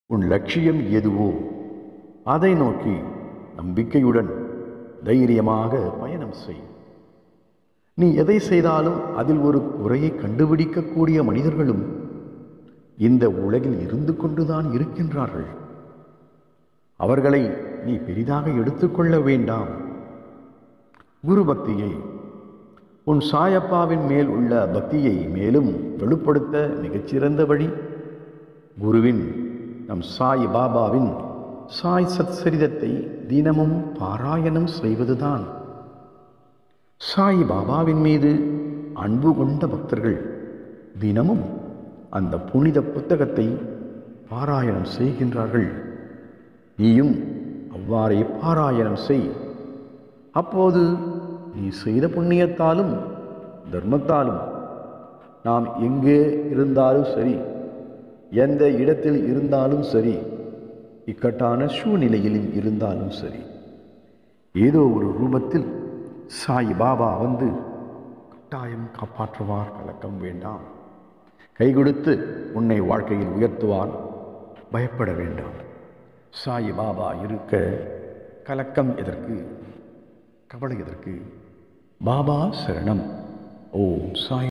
உன் லட்சியம் எதுவோ அதை நோக்கி நம்பிக்கையுடன் தைரியமாக பயணம் செய் நீ எதை செய்தாலும் அதில் ஒரு குறையை கண்டுபிடிக்கக்கூடிய மனிதர்களும் இந்த உலகில் இருந்து கொண்டுதான் இருக்கின்றார்கள் அவர்களை நீ பெரிதாக எடுத்துக்கொள்ள வேண்டாம் குரு பக்தியை உன் சாயப்பாவின் மேல் உள்ள பக்தியை மேலும் வெளிப்படுத்த மிகச்சிறந்த வழி குருவின் நம் சாய் பாபாவின் சாய் சத்சரிதத்தை தினமும் பாராயணம் செய்வதுதான் சாய் பாபாவின் மீது அன்பு கொண்ட பக்தர்கள் தினமும் அந்த புனித புத்தகத்தை பாராயணம் செய்கின்றார்கள் நீயும் அவ்வாறே பாராயணம் செய் அப்போது நீ செய்த புண்ணியத்தாலும் தர்மத்தாலும் நாம் எங்கே இருந்தாலும் சரி எந்த இடத்தில் இருந்தாலும் சரி இக்கட்டான சூழ்நிலையிலும் இருந்தாலும் சரி ஏதோ ஒரு ரூபத்தில் சாய் பாபா வந்து கட்டாயம் காப்பாற்றுவார் கலக்கம் வேண்டாம் கை கொடுத்து உன்னை வாழ்க்கையில் உயர்த்துவார் பயப்பட வேண்டாம் சாய் பாபா இருக்க கலக்கம் எதற்கு கவலை எதற்கு பாபா சரணம் ஓம் சாய்